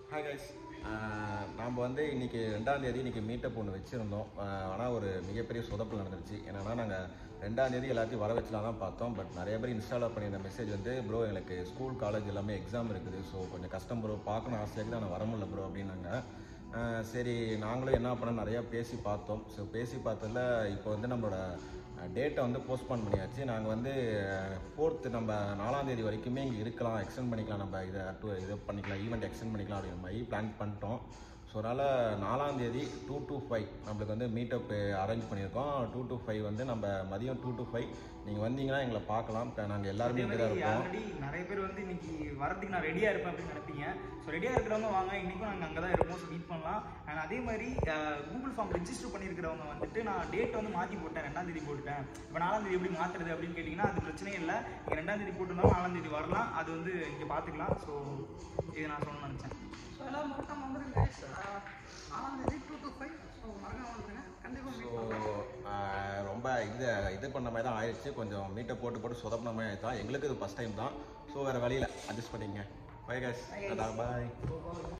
Hi guys நாம் வந்து இன்னைக்கு ரெண்டாம் தேதி இன்னைக்கு மீட்டப் ஒன்று வச்சுருந்தோம் ஆனால் ஒரு மிகப்பெரிய சொதப்பல் நடந்துருச்சு என்னன்னா நாங்கள் ரெண்டாம் தேதி எல்லாத்தையும் வர வச்சலாம் தான் பார்த்தோம் பட் நிறைய பேர் இன்ஸ்டால் பண்ணியிருந்த மெசேஜ் வந்து ப்ரோ எனக்கு ஸ்கூல் காலேஜ் எல்லாமே எக்ஸாம் இருக்குது ஸோ கொஞ்சம் கஷ்டம் ப்ரோ பார்க்கணும் ஆசையாக இருக்குது நான் வர முடியல ப்ரோ அப்படின்னாங்க ஆஹ் சரி நாங்களும் என்ன பண்ண நிறையா பேசி பார்த்தோம் ஸோ பேசி பார்த்ததில் இப்போ வந்து நம்மளோட டேட்டை வந்து போஸ்ட்போன் பண்ணியாச்சு நாங்கள் வந்து ஃபோர்த்து நம்ம நாலாம் தேதி வரைக்குமே இங்கே இருக்கலாம் எக்ஸ்டெண்ட் பண்ணிக்கலாம் நம்ம இதை டூ இது பண்ணிக்கலாம் ஈவெண்ட் எக்ஸ்டெண்ட் பண்ணிக்கலாம் அப்படிங்கிற மாதிரி பிளான் பண்ணிட்டோம் ஸோ அதனால் நாலாம் தேதி டூ டு ஃபைவ் நம்மளுக்கு வந்து மீட்டப் அரேஞ்ச் பண்ணியிருக்கோம் டூ டு ஃபைவ் வந்து நம்ம மதியம் டூ டு ஃபைவ் நீங்கள் வந்தீங்கன்னா எங்களை பார்க்கலாம் இப்போ நாங்கள் எல்லாருமே இங்கே தான் இருப்போம் ஆல்ரெடி நிறைய பேர் வந்து இன்னைக்கு வரதுக்கு நான் ரெடியா இருப்பேன் அப்படின்னு நினைப்பீங்க ஸோ ரெடியா இருக்கிறவங்க வாங்க இன்னைக்கும் நாங்கள் அங்கே தான் இருப்போம் ஸோ மீட் பண்ணலாம் அண்ட் அதே மாதிரி கூகுள் ஃபார்ம் ரெஜிஸ்டர் பண்ணியிருக்கிறவங்க வந்துட்டு நான் டேட் வந்து மாற்றி போட்டேன் ரெண்டாம் தேதி போட்டுட்டேன் இப்போ நாலாம் தேதி எப்படி மாத்துறது அப்படின்னு கேட்டிங்கன்னா அது பிரச்சனையே இல்லை நீங்கள் ரெண்டாம் தேதி போட்டிருந்தாலும் நாலாம் தேதி வரலாம் அது வந்து இங்கே பார்த்துக்கலாம் ஸோ இது நான் சொல்லணும்னு நினச்சேன் ஸோ எல்லாம் மறக்காம வந்துருங்க guys. ஆஹ் நாலாம் தேதி டூ டு ஃபைவ் ஸோ மறக்காம வந்துருங்க கண்டிப்பாக ஸோ மீட் பண்ணலாம் ரொம்ப இது இது பண்ண மாதிரி தான் ஆயிடுச்சு கொஞ்சம் மீட்டை போட்டு போட்டு சொதப்பின மாதிரி ஆயிடுச்சு எங்களுக்கு இது ஃபஸ்ட் டைம் தான் ஸோ வேறு வழியில் அட்ஜஸ்ட் பண்ணிங்க பை கேஸ் பாய்